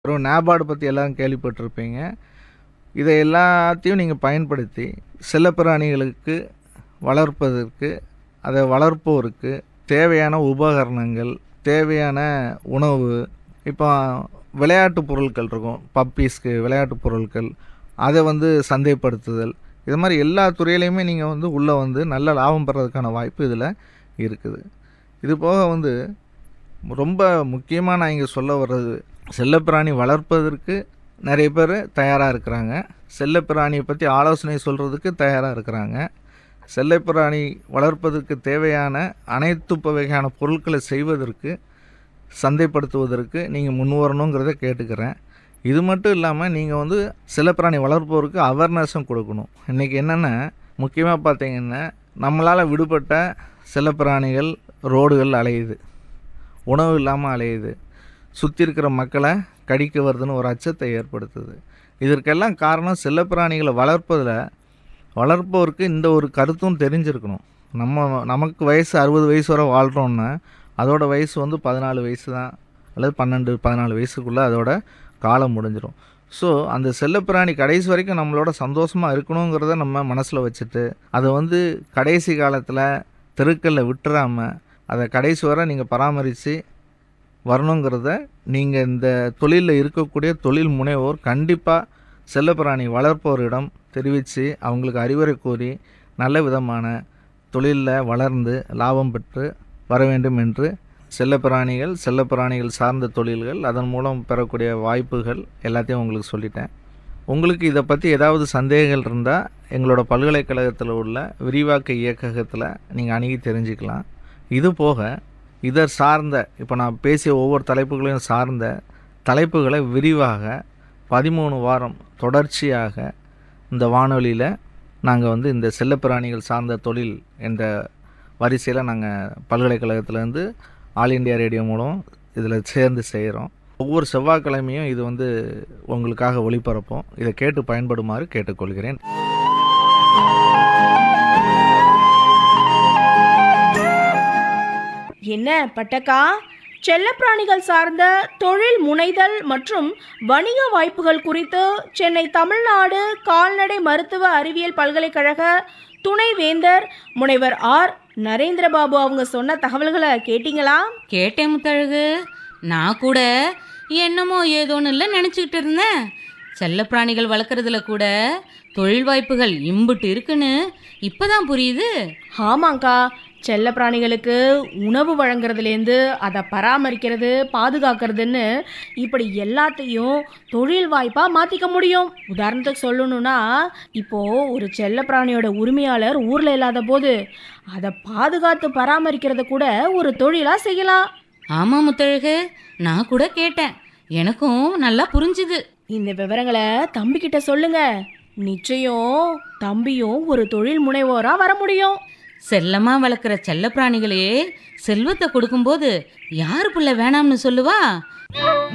அப்புறம் நேபார்டு பற்றி எல்லாம் கேள்விப்பட்டிருப்பீங்க இதை எல்லாத்தையும் நீங்கள் பயன்படுத்தி செல்லப்பிராணிகளுக்கு வளர்ப்பதற்கு அதை வளர்ப்போருக்கு தேவையான உபகரணங்கள் தேவையான உணவு இப்போ விளையாட்டு பொருட்கள் இருக்கும் பப்பீஸ்க்கு விளையாட்டு பொருட்கள் அதை வந்து சந்தைப்படுத்துதல் இது மாதிரி எல்லா துறையிலையுமே நீங்கள் வந்து உள்ளே வந்து நல்ல லாபம் பெறதுக்கான வாய்ப்பு இதில் இருக்குது இது போக வந்து ரொம்ப முக்கியமாக நான் இங்கே சொல்ல வர்றது செல்லப்பிராணி வளர்ப்பதற்கு நிறைய பேர் தயாராக இருக்கிறாங்க செல்லப்பிராணியை பற்றி ஆலோசனை சொல்கிறதுக்கு தயாராக இருக்கிறாங்க செல்லப்பிராணி வளர்ப்பதற்கு தேவையான அனைத்து வகையான பொருட்களை செய்வதற்கு சந்தைப்படுத்துவதற்கு நீங்கள் முன் வரணுங்கிறத கேட்டுக்கிறேன் இது மட்டும் இல்லாமல் நீங்கள் வந்து செல்லப்பிராணி வளர்ப்போருக்கு அவேர்னஸும் கொடுக்கணும் இன்றைக்கி என்னென்னா முக்கியமாக பார்த்தீங்கன்னா நம்மளால் விடுபட்ட செல்லப்பிராணிகள் ரோடுகள் அலையுது உணவு இல்லாமல் அலையுது சுற்றி இருக்கிற மக்களை கடிக்க வருதுன்னு ஒரு அச்சத்தை ஏற்படுத்துது இதற்கெல்லாம் காரணம் செல்லப்பிராணிகளை வளர்ப்பதில் வளர்ப்பவருக்கு இந்த ஒரு கருத்தும் தெரிஞ்சிருக்கணும் நம்ம நமக்கு வயசு அறுபது வயசு வரை வாழ்கிறோன்னா அதோட வயசு வந்து பதினாலு வயசு தான் அல்லது பன்னெண்டு பதினாலு வயசுக்குள்ளே அதோட காலம் முடிஞ்சிடும் ஸோ அந்த செல்லப்பிராணி கடைசி வரைக்கும் நம்மளோட சந்தோஷமாக இருக்கணுங்கிறத நம்ம மனசில் வச்சுட்டு அதை வந்து கடைசி காலத்தில் தெருக்களில் விட்டுறாமல் அதை கடைசி வரை நீங்கள் பராமரித்து வரணுங்கிறத நீங்கள் இந்த தொழிலில் இருக்கக்கூடிய தொழில் முனைவோர் கண்டிப்பாக செல்லப்பிராணி வளர்ப்போரிடம் தெரிவித்து அவங்களுக்கு அறிவுரை கூறி நல்ல விதமான தொழிலில் வளர்ந்து லாபம் பெற்று வர வேண்டும் என்று செல்லப்பிராணிகள் செல்லப்பிராணிகள் சார்ந்த தொழில்கள் அதன் மூலம் பெறக்கூடிய வாய்ப்புகள் எல்லாத்தையும் உங்களுக்கு சொல்லிட்டேன் உங்களுக்கு இதை பற்றி ஏதாவது சந்தேகங்கள் இருந்தால் எங்களோட பல்கலைக்கழகத்தில் உள்ள விரிவாக்க இயக்ககத்தில் நீங்கள் அணுகி தெரிஞ்சுக்கலாம் இது போக இதை சார்ந்த இப்போ நான் பேசிய ஒவ்வொரு தலைப்புகளையும் சார்ந்த தலைப்புகளை விரிவாக பதிமூணு வாரம் தொடர்ச்சியாக இந்த வானொலியில் நாங்கள் வந்து இந்த செல்லப்பிராணிகள் சார்ந்த தொழில் என்ற வரிசையில் நாங்கள் பல்கலைக்கழகத்திலேருந்து ஆல் இண்டியா ரேடியோ மூலம் இதில் சேர்ந்து செய்கிறோம் ஒவ்வொரு செவ்வாய்க்கிழமையும் இது வந்து உங்களுக்காக ஒளிபரப்போம் இதை கேட்டு பயன்படுமாறு கேட்டுக்கொள்கிறேன் என்ன பட்டக்கா செல்லப்பிராணிகள் சார்ந்த தொழில் முனைதல் மற்றும் வணிக வாய்ப்புகள் குறித்து சென்னை தமிழ்நாடு கால்நடை மருத்துவ அறிவியல் பல்கலைக்கழக துணைவேந்தர் முனைவர் ஆர் நரேந்திரபாபு அவங்க சொன்ன தகவல்களை கேட்டிங்களா கேட்டேன் முத்தழகு நான் கூட என்னமோ ஏதோன்னு இல்லை நினச்சிக்கிட்டு இருந்தேன் செல்லப்பிராணிகள் வளர்க்குறதுல கூட தொழில் வாய்ப்புகள் இம்புட்டு இருக்குன்னு இப்பதான் புரியுது ஆமாங்க்கா செல்ல பிராணிகளுக்கு உணவு வழங்குறதுலேருந்து அதை பராமரிக்கிறது பாதுகாக்கிறதுன்னு இப்படி எல்லாத்தையும் தொழில் வாய்ப்பாக மாற்றிக்க முடியும் உதாரணத்துக்கு சொல்லணும்னா இப்போ ஒரு செல்ல பிராணியோட உரிமையாளர் ஊரில் இல்லாத போது அதை பாதுகாத்து பராமரிக்கிறத கூட ஒரு தொழிலாக செய்யலாம் ஆமாம் முத்தழகு நான் கூட கேட்டேன் எனக்கும் நல்லா புரிஞ்சுது இந்த விவரங்களை தம்பிக்கிட்ட சொல்லுங்க நிச்சயம் தம்பியும் ஒரு தொழில் முனைவோராக வர முடியும் செல்லமா வளர்க்குற செல்லப்பிராணிகளே செல்வத்தை கொடுக்கும்போது யாரு புள்ள வேணாம்னு சொல்லுவா